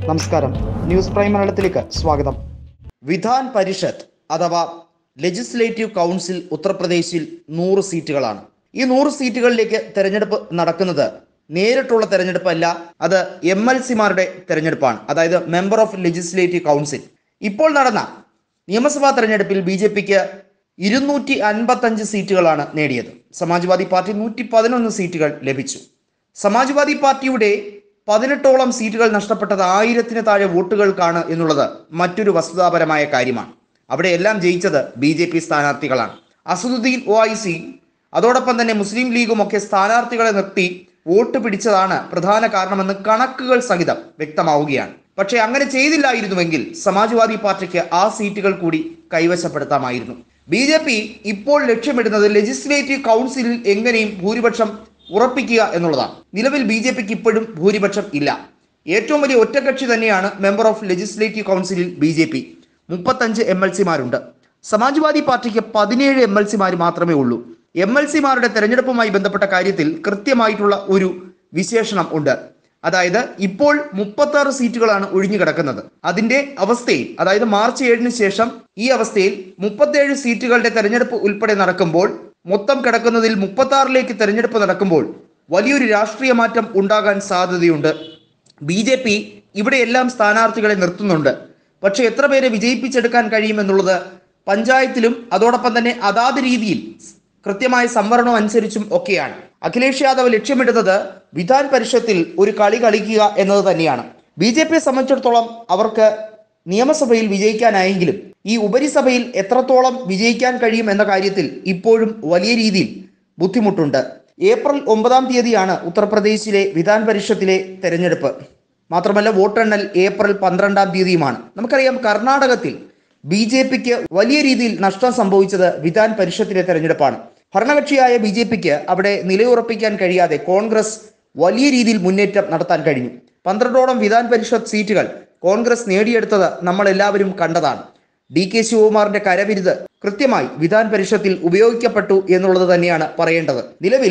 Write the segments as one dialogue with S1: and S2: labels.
S1: നമസ്കാരം news prime മലയാളത്തിലേക്ക് സ്വാഗതം
S2: വിധാൻ പരിഷത്ത് അഥവാ ലെജിസ്ലേറ്റീവ് കൗൺസിൽ ഉത്തർപ്രദേശിൽ നൂറ് സീറ്റുകളാണ് ഈ നൂറ് സീറ്റുകളിലേക്ക് തെരഞ്ഞെടുപ്പ് നടക്കുന്നത് നേരിട്ടുള്ള തെരഞ്ഞെടുപ്പല്ല അത് എം എൽ സിമാരുടെ തെരഞ്ഞെടുപ്പാണ് അതായത് മെമ്പർ ഓഫ് ലെജിസ്ലേറ്റീവ് കൗൺസിൽ ഇപ്പോൾ നടന്ന നിയമസഭാ തെരഞ്ഞെടുപ്പിൽ ബി ജെ പിക്ക് ഇരുന്നൂറ്റി അൻപത്തഞ്ച് സീറ്റുകളാണ് നേടിയത് സമാജ്വാദി പാർട്ടി നൂറ്റി പതിനൊന്ന് സീറ്റുകൾ ലഭിച്ചു സമാജ്വാദി പാർട്ടിയുടെ പതിനെട്ടോളം സീറ്റുകൾ നഷ്ടപ്പെട്ടത് ആയിരത്തിന് താഴെ വോട്ടുകൾക്കാണ് എന്നുള്ളത് മറ്റൊരു വസ്തുതാപരമായ കാര്യമാണ് അവിടെയെല്ലാം ജയിച്ചത് ബി ജെ പി സ്ഥാനാർത്ഥികളാണ് അസദുദ്ദീൻ ഒ ഐ സി അതോടൊപ്പം തന്നെ മുസ്ലിം ലീഗും ഒക്കെ സ്ഥാനാർത്ഥികളെ നിർത്തി വോട്ട് പിടിച്ചതാണ് പ്രധാന കാരണമെന്ന് കണക്കുകൾ സഹിതം വ്യക്തമാവുകയാണ് പക്ഷേ അങ്ങനെ ചെയ്തില്ലായിരുന്നുവെങ്കിൽ സമാജ്വാദി പാർട്ടിക്ക് ആ സീറ്റുകൾ കൂടി കൈവശപ്പെടുത്താമായിരുന്നു ബി ജെ പി ഇപ്പോൾ ലക്ഷ്യമിടുന്നത് ലെജിസ്ലേറ്റീവ് കൗൺസിലിൽ എങ്ങനെയും ഭൂരിപക്ഷം ഉറപ്പിക്കുക എന്നുള്ളതാണ് നിലവിൽ ബി ജെ പിക്ക് ഇപ്പോഴും ഭൂരിപക്ഷം ഇല്ല ഏറ്റവും വലിയ ഒറ്റകക്ഷി തന്നെയാണ് മെമ്പർ ഓഫ് ലെജിസ്ലേറ്റീവ് കൗൺസിലിൽ ബി ജെ പി മുപ്പത്തഞ്ച് എം എൽ സിമാരുണ്ട് സമാജ്വാദി പാർട്ടിക്ക് പതിനേഴ് എം എൽ സിമാർ മാത്രമേ ഉള്ളൂ എം എൽ സിമാരുടെ തെരഞ്ഞെടുപ്പുമായി ബന്ധപ്പെട്ട കാര്യത്തിൽ കൃത്യമായിട്ടുള്ള ഒരു വിശേഷണം ഉണ്ട് അതായത് ഇപ്പോൾ മുപ്പത്തി ആറ് സീറ്റുകളാണ് ഒഴിഞ്ഞു കിടക്കുന്നത് അതിന്റെ അവസ്ഥയിൽ അതായത് മാർച്ച് ഏഴിന് ശേഷം ഈ അവസ്ഥയിൽ മുപ്പത്തേഴ് സീറ്റുകളുടെ തെരഞ്ഞെടുപ്പ് ഉൾപ്പെടെ നടക്കുമ്പോൾ മൊത്തം കിടക്കുന്നതിൽ മുപ്പത്തി ആറിലേക്ക് തെരഞ്ഞെടുപ്പ് നടക്കുമ്പോൾ വലിയൊരു രാഷ്ട്രീയ മാറ്റം ഉണ്ടാകാൻ സാധ്യതയുണ്ട് ബി ജെ പി ഇവിടെയെല്ലാം സ്ഥാനാർത്ഥികളെ നിർത്തുന്നുണ്ട് പക്ഷെ എത്ര പേരെ വിജയിപ്പിച്ചെടുക്കാൻ കഴിയുമെന്നുള്ളത് പഞ്ചായത്തിലും അതോടൊപ്പം തന്നെ അതാത് രീതിയിൽ കൃത്യമായ സംവരണം അനുസരിച്ചും ഒക്കെയാണ് അഖിലേഷ് യാദവ് ലക്ഷ്യമിടുന്നത് വിധാൻ പരിഷത്തിൽ ഒരു കളി കളിക്കുക എന്നത് തന്നെയാണ് ബി ജെ പിയെ സംബന്ധിച്ചിടത്തോളം അവർക്ക് നിയമസഭയിൽ വിജയിക്കാനായെങ്കിലും ഈ ഉപരിസഭയിൽ എത്രത്തോളം വിജയിക്കാൻ കഴിയും എന്ന കാര്യത്തിൽ ഇപ്പോഴും വലിയ രീതിയിൽ ബുദ്ധിമുട്ടുണ്ട് ഏപ്രിൽ ഒമ്പതാം തീയതിയാണ് ഉത്തർപ്രദേശിലെ വിധാൻ പരിഷത്തിലെ തെരഞ്ഞെടുപ്പ് മാത്രമല്ല വോട്ടെണ്ണൽ ഏപ്രിൽ പന്ത്രണ്ടാം തീയതിയുമാണ് നമുക്കറിയാം കർണാടകത്തിൽ ബി ജെ പിക്ക് വലിയ രീതിയിൽ നഷ്ടം സംഭവിച്ചത് വിധാൻ പരിഷത്തിലെ തെരഞ്ഞെടുപ്പാണ് ഭരണകക്ഷിയായ ബി ജെ പിക്ക് അവിടെ നിലയുറപ്പിക്കാൻ കഴിയാതെ കോൺഗ്രസ് വലിയ രീതിയിൽ മുന്നേറ്റം നടത്താൻ കഴിഞ്ഞു പന്ത്രണ്ടോളം വിധാൻ പരിഷത്ത് സീറ്റുകൾ കോൺഗ്രസ് നേടിയെടുത്തത് നമ്മൾ എല്ലാവരും കണ്ടതാണ് ഡി കെ ശിവകുമാറിന്റെ കരവിരുത് കൃത്യമായി വിധാൻ പരിഷത്തിൽ ഉപയോഗിക്കപ്പെട്ടു എന്നുള്ളത് തന്നെയാണ് പറയേണ്ടത് നിലവിൽ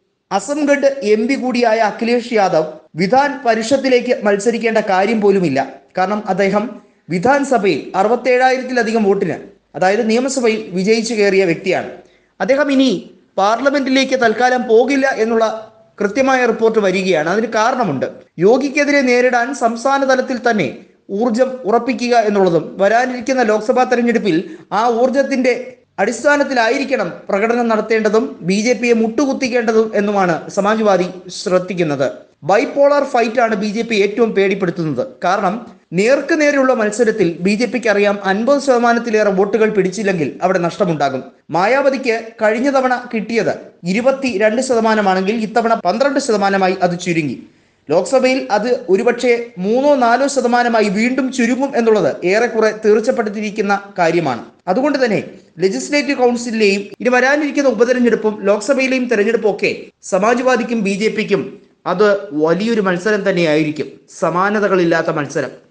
S2: അസംഗഡ് എം പി കൂടിയായ അഖിലേഷ് യാദവ് വിധാൻ പരിഷത്തിലേക്ക് മത്സരിക്കേണ്ട കാര്യം പോലുമില്ല കാരണം അദ്ദേഹം വിധാൻസഭയിൽ അറുപത്തേഴായിരത്തിലധികം വോട്ടിന് അതായത് നിയമസഭയിൽ വിജയിച്ചു കയറിയ വ്യക്തിയാണ് അദ്ദേഹം ഇനി പാർലമെന്റിലേക്ക് തൽക്കാലം പോകില്ല എന്നുള്ള കൃത്യമായ റിപ്പോർട്ട് വരികയാണ് അതിന് കാരണമുണ്ട് യോഗിക്കെതിരെ നേരിടാൻ സംസ്ഥാന തലത്തിൽ തന്നെ ഊർജം ഉറപ്പിക്കുക എന്നുള്ളതും വരാനിരിക്കുന്ന ലോക്സഭാ തെരഞ്ഞെടുപ്പിൽ ആ ഊർജത്തിന്റെ അടിസ്ഥാനത്തിലായിരിക്കണം പ്രകടനം നടത്തേണ്ടതും ബി ജെ പിയെ മുട്ടുകുത്തിക്കേണ്ടതും എന്നുമാണ് സമാജ്വാദി ശ്രദ്ധിക്കുന്നത് ബൈപോളർ ഫൈറ്റ് ആണ് ബി ജെ പി ഏറ്റവും പേടിപ്പെടുത്തുന്നത് കാരണം നേർക്ക് നേരെയുള്ള മത്സരത്തിൽ ബി ജെ പിക്ക് അറിയാം അൻപത് ശതമാനത്തിലേറെ വോട്ടുകൾ പിടിച്ചില്ലെങ്കിൽ അവിടെ നഷ്ടമുണ്ടാകും മായാവതിക്ക് കഴിഞ്ഞ തവണ കിട്ടിയത് ഇരുപത്തി രണ്ട് ശതമാനമാണെങ്കിൽ ഇത്തവണ പന്ത്രണ്ട് ശതമാനമായി അത് ചുരുങ്ങി ലോക്സഭയിൽ അത് ഒരുപക്ഷെ മൂന്നോ നാലോ ശതമാനമായി വീണ്ടും ചുരുങ്ങും എന്നുള്ളത് ഏറെക്കുറെ തീർച്ചപ്പെടുത്തിയിരിക്കുന്ന കാര്യമാണ് അതുകൊണ്ട് തന്നെ ലെജിസ്ലേറ്റീവ് കൗൺസിലിലെയും ഇനി വരാനിരിക്കുന്ന ഉപതെരഞ്ഞെടുപ്പും ലോക്സഭയിലെയും തെരഞ്ഞെടുപ്പും ഒക്കെ സമാജ്വാദിക്കും ബി ജെ പിക്കും അത് വലിയൊരു മത്സരം തന്നെയായിരിക്കും സമാനതകളില്ലാത്ത മത്സരം